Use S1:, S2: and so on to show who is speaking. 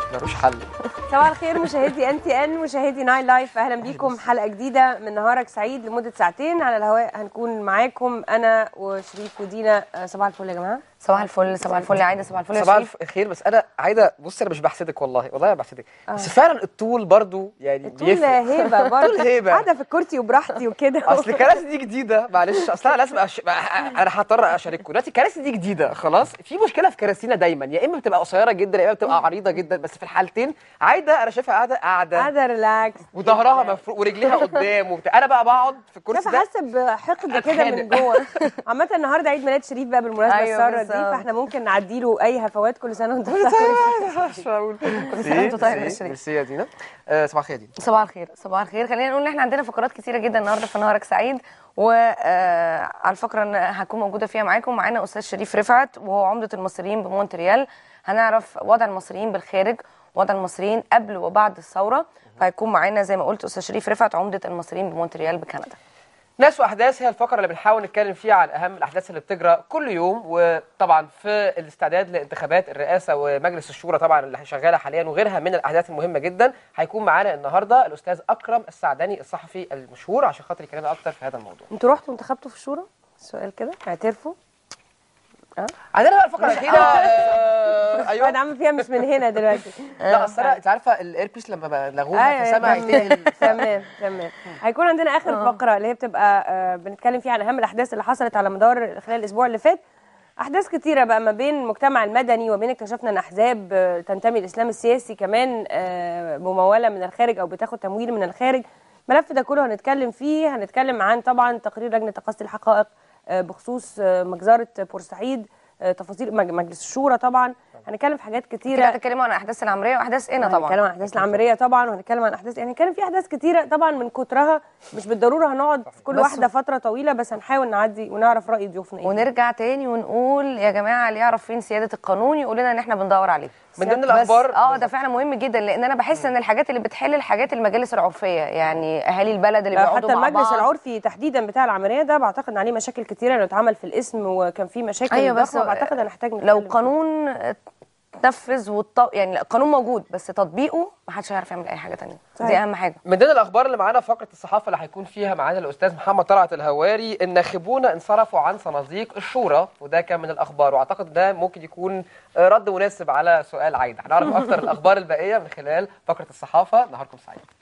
S1: ملوش حل
S2: صباح الخير مشاهدي ان تي ان مشاهدي ناين لايف اهلا بيكم حلقه جديده من نهارك سعيد لمده ساعتين على الهواء هنكون معاكم انا وشريف ودينا آه، صباح الفل يا جماعه
S3: صباح الفل صباح الفل يا عايده صباح الفل يا
S1: صباح
S3: شريف
S1: الخير بس انا عايده بصي انا مش بحسدك والله والله ما بحسدك بس فعلا الطول برضو يعني
S2: الطول
S1: بيفرق.
S2: هيبه برضه
S1: طول هيبه.
S2: قاعده في الكرسي وبراحتي وكده
S1: اصل الكراسي دي جديده معلش اصل انا لازم أش... انا هضطر اشارككم دلوقتي الكراسي دي جديده خلاص في مشكله في كراسينا دايما يا اما بتبقى قصيره جدا يا اما بتبقى عريضه جدا بس في الحالتين عايده انا شايفها قاعده قاعده
S2: قاعده ريلاكس
S1: وظهرها مفروض ورجليها قدام وبتاع انا بقى بقعد في الكرسي
S2: شايفه
S1: ده
S2: حاسه بحقد كده
S1: أتخانق.
S2: من جوه عامه النهارده عيد ميلاد شريف بقى بالمناسبه
S3: أيوة
S2: الساره دي
S3: بالظبط.
S2: فاحنا ممكن نعدي له اي هفوات كل سنه وانت طيب
S1: مش هقول
S3: كل سنة وأنت طيب يا
S1: ميرسي،
S3: شريف.
S1: ميرسي يا دينا آه، صباح الخير يا دينا
S3: صباح الخير صباح الخير خلينا نقول ان احنا عندنا فقرات كتيره جدا النهارده في نهارك سعيد وعلى الفقره اللي هكون موجوده فيها معاكم معانا استاذ شريف رفعت وهو عمده المصريين بمونتريال هنعرف وضع المصريين بالخارج وضع المصريين قبل وبعد الثوره فهيكون معانا زي ما قلت استاذ شريف رفعت عمده المصريين بمونتريال بكندا
S1: ناس واحداث هي الفقره اللي بنحاول نتكلم فيها عن اهم الاحداث اللي بتجرى كل يوم وطبعا في الاستعداد لانتخابات الرئاسه ومجلس الشورى طبعا اللي شغاله حاليا وغيرها من الاحداث المهمه جدا هيكون معانا النهارده الاستاذ اكرم السعداني الصحفي المشهور عشان خاطر يكلمنا اكتر في هذا الموضوع
S2: انتوا رحتوا انتخبتوا في الشورى سؤال كده اعترفوا
S1: عندنا بقى الفقره الاخيره آه،
S2: بعد
S1: ايوه
S2: عامل فيها مش من هنا دلوقتي
S1: لا اصل أنا- انت عارفه الايربيس لما بلغوها
S2: ايوه
S1: فسمع
S2: تمام
S1: يتقل
S2: تمام تمام هيكون عندنا اخر فقره اللي هي بتبقى آه، بنتكلم فيها عن اهم الاحداث اللي حصلت على مدار خلال الاسبوع اللي فات احداث كتيره بقى ما بين المجتمع المدني وبين اكتشفنا ان احزاب آه، تنتمي للاسلام السياسي كمان آه، مموله من الخارج او بتاخد تمويل من الخارج الملف ده كله هنتكلم فيه هنتكلم عن طبعا تقرير لجنه تقصي الحقائق آه، بخصوص آه، مجزره بورسعيد آه، تفاصيل مج- مجلس الشورى طبعا هنتكلم في حاجات كتيره
S3: كده هتتكلموا عن الاحداث العمريه واحداث هنا طبعا
S2: هنتكلم عن الاحداث العمريه طبعا وهنتكلم عن احداث يعني هنتكلم في احداث كتيره طبعا من كترها مش بالضروره هنقعد في كل
S3: بس-
S2: واحده فتره طويله بس هنحاول نعدي ونعرف راي ضيوفنا ايه
S3: ونرجع تاني ونقول يا جماعه اللي يعرف فين سياده القانون يقول لنا ان احنا بندور عليه
S1: من ضمن
S3: بس-
S1: الأخبار-
S3: اه ده فعلا مهم جدا لان انا بحس ان الحاجات اللي بتحل الحاجات المجالس العرفيه يعني اهالي البلد اللي
S2: لا،
S3: بيقعدوا
S2: حتى
S3: مع
S2: المجلس
S3: بعض
S2: العرفي تحديدا بتاع العمليه ده بعتقد ان عليه مشاكل كتيره لانه اتعمل في الاسم وكان في مشاكل
S3: ايوه بس
S2: ضخمة، بعتقد هنحتاج نتكلم
S3: لو
S2: فيه.
S3: قانون تنفذ والط... يعني القانون موجود بس تطبيقه ما حدش هيعرف يعمل اي حاجه تانية
S2: صحيح.
S3: دي اهم حاجه
S1: من ضمن الاخبار اللي معانا فقره الصحافه اللي هيكون فيها معانا الاستاذ محمد طلعت الهواري الناخبون انصرفوا عن صناديق الشورى وده كان من الاخبار واعتقد ده ممكن يكون رد مناسب على سؤال عايده هنعرف اكتر الاخبار الباقيه من خلال فقره الصحافه نهاركم سعيد